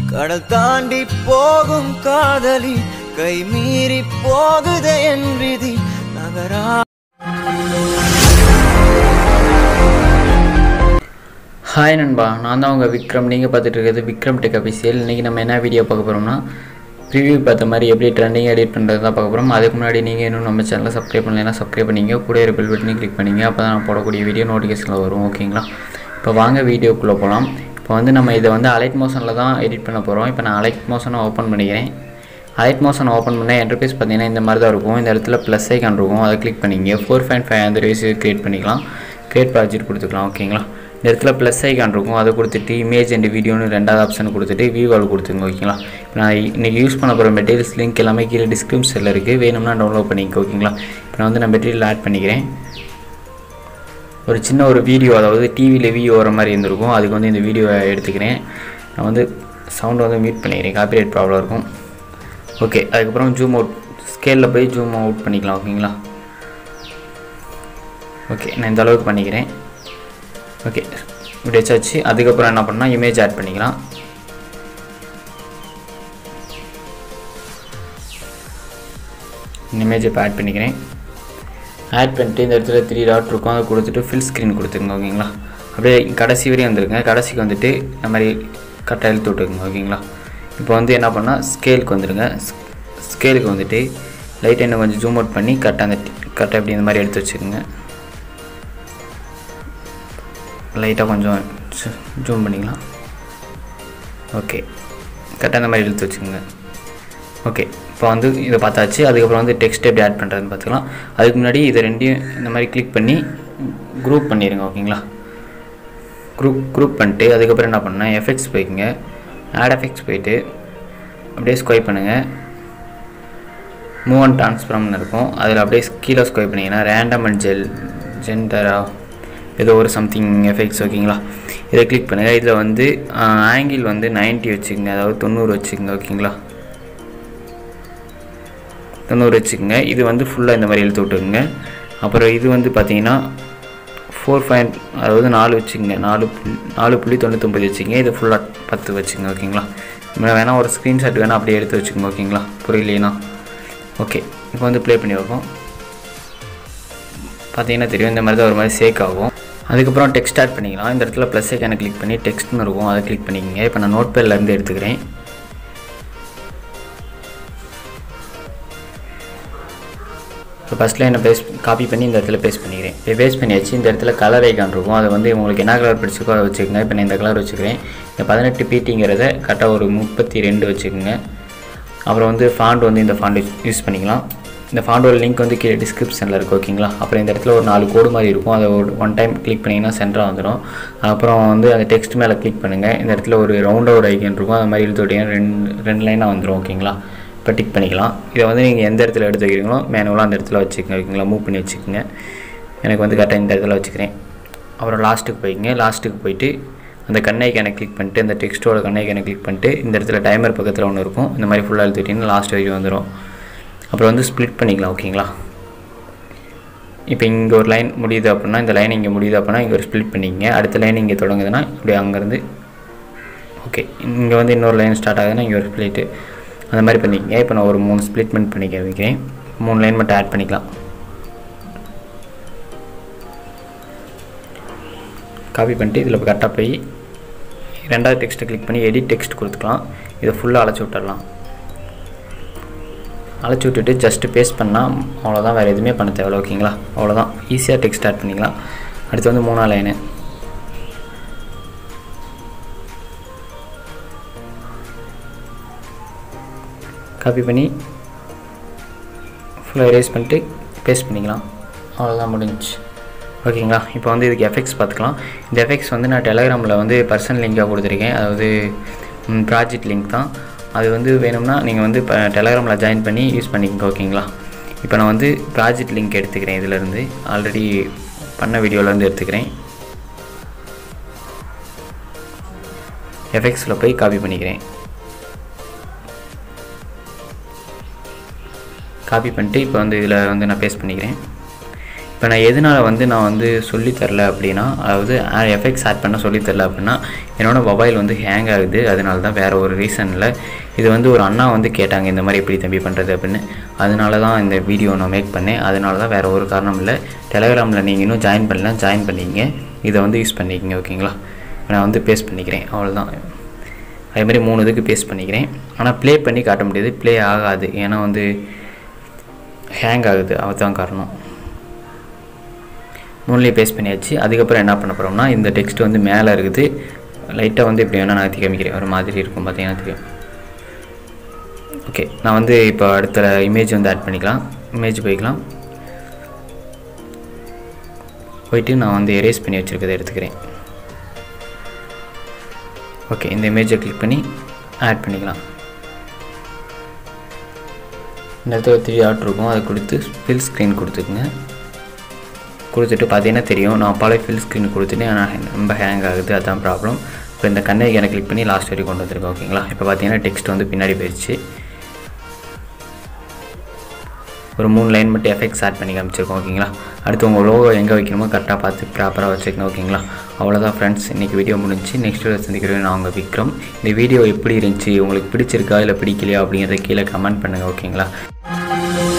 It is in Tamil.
கடல் தாண்டி போகும் காதலி கை மீறி போகுதே என் விதி நகரா ஹாய் நண்பா நான் தான் உங்கள் விக்ரம் நீங்கள் பார்த்துட்டு இருக்கிறது விக்ரம் டெக் அஃபிஷியல் இன்றைக்கி நம்ம என்ன வீடியோ பார்க்க போகிறோம்னா ரிவ்யூ பார்த்த மாதிரி எப்படி ட்ரெண்டிங் எடிட் பண்ணுறது தான் பார்க்க போகிறோம் அதுக்கு முன்னாடி நீங்கள் இன்னும் நம்ம சேனலை சப்ஸ்கிரைப் பண்ணலைன்னா சப்ஸ்கிரைப் பண்ணிங்க கூட ஒரு பெல் பட்டனையும் கிளிக் பண்ணிங்க அப்போ தான் நான் போடக்கூடிய வீடியோ நோட்டிஃபிகேஷனில் வரும் ஓகேங்களா இப்போ வாங்க வீடியோக்குள்ளே போகலாம் இப்போ வந்து நம்ம இதை வந்து அலைட் மோஷனில் தான் எடிட் பண்ண போகிறோம் இப்போ நான் அலைட் மோஷனை ஓப்பன் பண்ணிக்கிறேன் அலைட் மோஷன் ஓப்பன் பண்ண என்டர்பேஸ் பார்த்தீங்கன்னா இந்த மாதிரி தான் இருக்கும் இந்த இடத்துல ப்ளஸ் ஐக்கான் இருக்கும் அதை கிளிக் பண்ணிங்க ஃபோர் பாயிண்ட் ஃபைவ் அந்த ரேஸ் க்ரியேட் பண்ணிக்கலாம் க்ரியேட் ப்ராஜெக்ட் கொடுத்துக்கலாம் ஓகேங்களா இந்த இடத்துல ப்ளஸ் ஐக்கான் இருக்கும் அதை கொடுத்துட்டு இமேஜ் அண்ட் வீடியோன்னு ரெண்டாவது ஆப்ஷன் கொடுத்துட்டு வியூவால் கொடுத்துங்க ஓகேங்களா இப்போ நான் இன்றைக்கி யூஸ் பண்ண போகிற மெட்டீரியல்ஸ் லிங்க் எல்லாமே கீழே டிஸ்கிரிப்ஷனில் இருக்குது வேணும்னா டவுன்லோட் பண்ணிக்க ஓகேங்களா இப்போ நான் வந்து நான் மெட்டீரியல் ஆட் பண்ணிக்கிறேன் ஒரு சின்ன ஒரு வீடியோ அதாவது டிவியில் வீடியோ வர மாதிரி இருந்திருக்கும் அதுக்கு வந்து இந்த வீடியோவை எடுத்துக்கிறேன் நான் வந்து சவுண்ட் வந்து மியூட் பண்ணிக்கிறேன் காப்பிரைட் ப்ராப்ளம் இருக்கும் ஓகே அதுக்கப்புறம் ஜூம் அவுட் ஸ்கேலில் போய் ஜூம் அவுட் பண்ணிக்கலாம் ஓகேங்களா ஓகே நான் இந்த அளவுக்கு பண்ணிக்கிறேன் ஓகே இப்படி வச்சாச்சு அதுக்கப்புறம் என்ன பண்ணால் இமேஜ் ஆட் பண்ணிக்கலாம் இமேஜ் இப்போ ஆட் பண்ணிக்கிறேன் ஆட் பண்ணிட்டு இந்த இடத்துல த்ரீ டாட் இருக்கும் அதை கொடுத்துட்டு ஃபில் ஸ்க்ரீன் கொடுத்துருங்க ஓகேங்களா அப்படியே கடைசி வரையும் வந்துருங்க கடைசிக்கு வந்துட்டு இந்த மாதிரி கரெக்டாக இழுத்து விட்டுருங்க ஓகேங்களா இப்போ வந்து என்ன பண்ணால் ஸ்கேலுக்கு வந்துடுங்க ஸ்கேலுக்கு வந்துட்டு லைட் என்ன கொஞ்சம் ஜூம் அவுட் பண்ணி கரெக்டாக அந்த கரெக்டாக இப்படி இந்த மாதிரி எடுத்து வச்சுக்கோங்க லைட்டாக கொஞ்சம் ஜூம் பண்ணிக்கலாம் ஓகே கரெக்டாக இந்த மாதிரி இழுத்து வச்சுக்கோங்க ஓகே இப்போ வந்து இதை பார்த்தாச்சு அதுக்கப்புறம் வந்து டெக்ஸ்ட் எப்படி ஆட் பண்ணுறதுன்னு பார்த்துக்கலாம் அதுக்கு முன்னாடி இதை ரெண்டையும் இந்த மாதிரி கிளிக் பண்ணி குரூப் பண்ணிடுங்க ஓகேங்களா குரூப் குரூப் பண்ணிட்டு அதுக்கப்புறம் என்ன பண்ணேன் எஃபெக்ட்ஸ் போய்க்குங்க ஆட் எஃபெக்ட்ஸ் போயிட்டு அப்படியே ஸ்கொய் பண்ணுங்கள் மூவ் அண்ட் ட்ரான்ஸ்ஃபார்ம்னு இருக்கும் அதில் அப்படியே கீழே ஸ்கொய் பண்ணிங்கன்னா ரேண்டம் அண்ட் ஜெல் ஜென்டரா ஏதோ ஒரு சம்திங் எஃபெக்ட்ஸ் ஓகேங்களா இதை கிளிக் பண்ணுங்கள் இதில் வந்து ஆங்கிள் வந்து 90 வச்சுக்கோங்க அதாவது தொண்ணூறு வச்சுக்கோங்க ஓகேங்களா தொண்ணூறு வச்சுக்கோங்க இது வந்து ஃபுல்லாக இந்த மாதிரி இழுத்து விட்டுக்குங்க அப்புறம் இது வந்து பார்த்தீங்கன்னா ஃபோர் பாயிண்ட் அதாவது நாலு வச்சுக்கோங்க நாலு புள்ளி நாலு புள்ளி தொண்ணூத்தொம்பது வச்சுக்கோங்க இது ஃபுல்லாக பத்து வச்சுக்கோங்க ஓகேங்களா இப்போ வேணால் ஒரு ஸ்க்ரீன்ஷாட் வேணால் அப்படியே எடுத்து வச்சுக்கோங்க ஓகேங்களா புரியலைனா ஓகே இப்போ வந்து ப்ளே பண்ணி வைப்போம் பார்த்தீங்கன்னா தெரியும் இந்த மாதிரி தான் ஒரு மாதிரி சேக் ஆகும் அதுக்கப்புறம் டெக்ஸ்ட் ஆட் பண்ணிக்கலாம் இந்த இடத்துல ப்ளஸ் ஐக்கானை கிளிக் பண்ணி டெக்ஸ்ட்னு இருக்கும் அதை கிளிக் பண்ணிக்கோங்க இப்போ நான் நோட் பேட்லேருந்து எடுத்துக்கிறேன் இப்போ ஃபஸ்ட் லைனை பேஸ் காப்பி பண்ணி இந்த இடத்துல பேஸ்ட் பண்ணிக்கிறேன் இப்போ பேஸ்ட் பண்ணியாச்சு இந்த இடத்துல கலர் ஐக்கான் இருக்கும் அதை வந்து உங்களுக்கு என்ன கலர் பிடிச்சிருக்கோ அதை வச்சுக்கோங்க இப்போ நான் இந்த கலர் வச்சுக்கிறேன் இந்த பதினெட்டு பிடிங்கிறத கரெக்டாக ஒரு முப்பத்தி ரெண்டு வச்சுக்கோங்க அப்புறம் வந்து ஃபாண்ட் வந்து இந்த ஃபாண்ட் யூஸ் பண்ணிக்கலாம் இந்த ஃபாண்டோட லிங்க் வந்து கீழே டிஸ்கிரிப்ஷனில் இருக்குது ஓகேங்களா அப்புறம் இந்த இடத்துல ஒரு நாலு கோடு மாதிரி இருக்கும் அதை ஒரு ஒன் டைம் கிளிக் பண்ணிங்கன்னா சென்டராக வந்துடும் அப்புறம் வந்து அந்த டெக்ஸ்ட் மேலே கிளிக் பண்ணுங்கள் இந்த இடத்துல ஒரு ரவுண்டாக ஒரு ஐக்கன் இருக்கும் அது மாதிரி இழுத்து விட்டீங்கன்னா ரெண்டு ரெண்டு லைனாக வந்துடும் ஓகேங்களா இப்போ டிக் பண்ணிக்கலாம் இதை வந்து நீங்கள் எந்த இடத்துல எடுத்து வைக்கிறீங்களோ மேனுவலாக அந்த இடத்துல வச்சுக்கோங்க ஓகேங்களா மூவ் பண்ணி வச்சுக்கோங்க எனக்கு வந்து கரெக்டாக இந்த இடத்துல வச்சுக்கிறேன் அப்புறம் லாஸ்ட்டுக்கு போய்க்குங்க லாஸ்ட்டுக்கு போயிட்டு அந்த கண்ணைக்கானை கிளிக் பண்ணிட்டு அந்த டெக்ஸ்ட்டோட கண்ணைக்கானை கிளிக் பண்ணிட்டு இந்த இடத்துல டைமர் பக்கத்தில் ஒன்று இருக்கும் இந்த மாதிரி ஃபுல்லாக எழுத்துக்கிட்டிங்கன்னா லாஸ்ட் வரைக்கும் வந்துடும் அப்புறம் வந்து ஸ்ப்ளிட் பண்ணிக்கலாம் ஓகேங்களா இப்போ இங்கே ஒரு லைன் முடியுது அப்படின்னா இந்த லைன் இங்கே முடியுது அப்படின்னா இங்கே ஒரு ஸ்ப்ளிட் பண்ணிக்கங்க அடுத்த லைன் இங்கே தொடங்குதுன்னா இப்படி அங்கேருந்து ஓகே இங்கே வந்து இன்னொரு லைன் ஸ்டார்ட் ஆகுதுன்னா இங்கே ஒரு ஸ்ப்ளிட்டு அந்த மாதிரி பண்ணிக்கங்க இப்போ நான் ஒரு மூணு ஸ்ப்ளிட்மெண்ட் பண்ணிக்க வைக்கிறேன் மூணு லைன் மட்டும் ஆட் பண்ணிக்கலாம் காப்பி பண்ணிட்டு இதில் கரெக்டாக போய் ரெண்டாவது டெக்ஸ்ட்டை கிளிக் பண்ணி எடிட் டெக்ஸ்ட் கொடுத்துக்கலாம் இதை ஃபுல்லாக அழைச்சி விட்டுடலாம் அழைச்சி விட்டுட்டு ஜஸ்ட்டு பேஸ்ட் பண்ணால் அவ்வளோதான் வேறு எதுவுமே பண்ண தேவையில்ல ஓகேங்களா அவ்வளோதான் ஈஸியாக டெக்ஸ்ட் ஸ்டார்ட் பண்ணிக்கலாம் அடுத்து வந்து மூணாவது லைனு காப்பி பண்ணி ஃபுல்லாக erase பண்ணிட்டு பேஸ்ட் பண்ணிக்கலாம் அவ்வளோதான் முடிஞ்சுச்சு ஓகேங்களா இப்போ வந்து இதுக்கு எஃபெக்ட்ஸ் பார்த்துக்கலாம் இந்த எஃபெக்ட்ஸ் வந்து நான் டெலகிராமில் வந்து பர்சனல் லிங்காக கொடுத்துருக்கேன் அதாவது ப்ராஜெக்ட் லிங்க் தான் அது வந்து வேணும்னா நீங்கள் வந்து இப்போ டெலகிராமில் ஜாயின் பண்ணி யூஸ் பண்ணிக்கோங்க ஓகேங்களா இப்போ நான் வந்து ப்ராஜெக்ட் லிங்க் எடுத்துக்கிறேன் இதிலேருந்து ஆல்ரெடி பண்ண வீடியோலேருந்து எடுத்துக்கிறேன் எஃபெக்ட்ஸில் போய் காப்பி பண்ணிக்கிறேன் காப்பி பண்ணிட்டு இப்போ வந்து இதில் வந்து நான் பேஸ்ட் பண்ணிக்கிறேன் இப்போ நான் எதனால் வந்து நான் வந்து சொல்லித் தரல அப்படின்னா அதாவது எஃபெக்ட்ஸ் ஆட் பண்ண சொல்லித் தரல அப்படின்னா என்னோட மொபைல் வந்து ஹேங் ஆகுது அதனால தான் வேறு ஒரு ரீசனில் இது வந்து ஒரு அண்ணா வந்து கேட்டாங்க இந்த மாதிரி எப்படி தம்பி பண்ணுறது அப்படின்னு அதனால தான் இந்த வீடியோ நான் மேக் பண்ணேன் அதனால தான் வேறு ஒரு காரணம் இல்லை டெலகிராமில் நீங்கள் இன்னும் ஜாயின் பண்ணலாம் ஜாயின் பண்ணிக்கங்க இதை வந்து யூஸ் பண்ணிக்கங்க ஓகேங்களா நான் வந்து பேஸ்ட் பண்ணிக்கிறேன் அவ்வளோதான் அதே மாதிரி மூணு இதுக்கு பேஸ்ட் பண்ணிக்கிறேன் ஆனால் ப்ளே பண்ணி காட்ட முடியாது ப்ளே ஆகாது ஏன்னா வந்து ஹேங் ஆகுது அதுதான் காரணம் மூணுலேயே பேஸ்ட் பண்ணியாச்சு அதுக்கப்புறம் என்ன பண்ண போகிறோம்னா இந்த டெக்ஸ்ட் வந்து மேலே இருக்குது லைட்டாக வந்து இப்படி வேணால் நான் காமிக்கிறேன் ஒரு மாதிரி இருக்கும் பார்த்தீங்கன்னா தெரியும் ஓகே நான் வந்து இப்போ அடுத்த இமேஜ் வந்து ஆட் பண்ணிக்கலாம் இமேஜ் போய்க்கலாம் போயிட்டு நான் வந்து எரேஸ் பண்ணி வச்சுருக்கதை எடுத்துக்கிறேன் ஓகே இந்த இமேஜை கிளிக் பண்ணி ஆட் பண்ணிக்கலாம் இந்த இடத்துல த்ரீ ஆட் இருக்கும் அதை கொடுத்து ஃபில் ஸ்க்ரீன் கொடுத்துக்குங்க கொடுத்துட்டு பார்த்தீங்கன்னா தெரியும் நான் பல ஃபில் ஸ்க்ரீன் கொடுத்துட்டு ஆனால் ரொம்ப ஹேங் ஆகுது அதான் ப்ராப்ளம் இப்போ இந்த கண்ணை கிளிக் பண்ணி லாஸ்ட் வரைக்கும் கொண்டு வந்திருக்கேன் ஓகேங்களா இப்போ பார்த்தீங்கன்னா டெக்ஸ்ட் வந்து பின்னாடி போயிடுச்சு ஒரு மூணு லைன் மட்டும் எஃபெக்ட்ஸ் ஆட் பண்ணி காமிச்சிருக்கோம் ஓகேங்களா அடுத்து உங்கள் லோகோ எங்கே வைக்கணுமோ கரெக்டாக பார்த்து ப்ராப்பராக வச்சுக்கணும் ஓகேங்களா அவ்வளோதான் ஃப்ரெண்ட்ஸ் இன்றைக்கி வீடியோ முடிஞ்சு நெக்ஸ்ட் வீடியோ சந்திக்கிறேன் நான் உங்கள் விக்ரம் இந்த வீடியோ எப்படி இருந்துச்சு உங்களுக்கு பிடிச்சிருக்கா இல்லை பிடிக்கலையா அப்படிங்கிறத கீழே கமெண்ட் பண்ணுங்கள் ஓகேங்களா